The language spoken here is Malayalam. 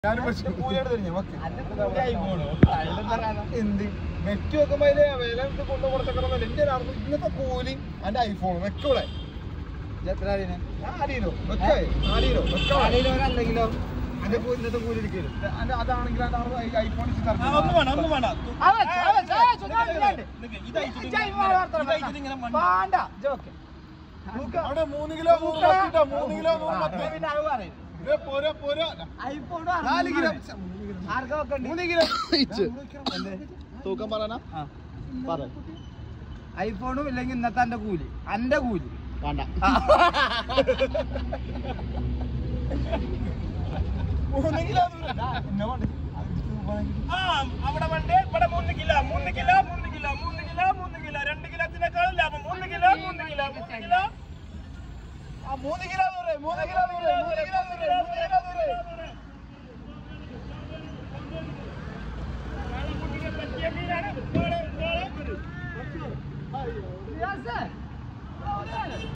ഞാനും പക്ഷെ കൂലിയോട് തരും വെക്ക് എന്ത് നെറ്റ് വെക്കുമ്പോ അതില് വില ഇത് കൊണ്ട് കൊടുത്തക്കണമെന്നില്ല എന്റെ ഒരാൾക്ക് ഇന്നത്തെ കൂലി എന്റെ ഐഫോൺ വെക്കൂടെ നാലിലോ വെക്കേ നാലിലോ അല്ലെങ്കിലോ അന്റെ കൂ- ഇന്നത്തെ കൂലി എടുക്കലും അതാണെങ്കിൽ അതാണ് ഐഫോൺ ആ, ഒന്നും വേണ്ട ഒന്നും വേണ്ട അവിടെ മൂന്ന് കിലോ നൂറ് പത്തിട്ടോ മൂന്ന് കിലോ നൂറ് പത്ത് ഇത് പോരാ പോരാ നാല് കിലോ മൂന്ന് കിലോ തൂക്കം പറയാനാ പറ ഐഫോണും ഇല്ലെങ്കിൽ ഇന്നത്തെ അന്റെ കൂലി അന്റെ കൂലി വേണ്ട മൂന്ന് കിലോ ആ അവിടെ വണ്ടി ഇവിടെ മൂന്ന് കിലോ മൂന്ന് കിലോ മൂന്ന് കിലോ മൂന്ന് കിലോ മൂന്ന് കിലോ രണ്ട് കിലോത്തിനേക്കാളും ലാഭം മൂന്ന് കിലോ മൂന്ന് കിലോ മൂന്ന് കിലോ ആ മൂന്ന് കിലോ നൂറ് മൂന്ന് കിലോ നൂറ് മൂന്ന് കിലോ നൂറ് മൂന്ന് കിലോ നൂറ് പറ്റിയ മീനാണ് ഇതോടെ, ഇതോടെ.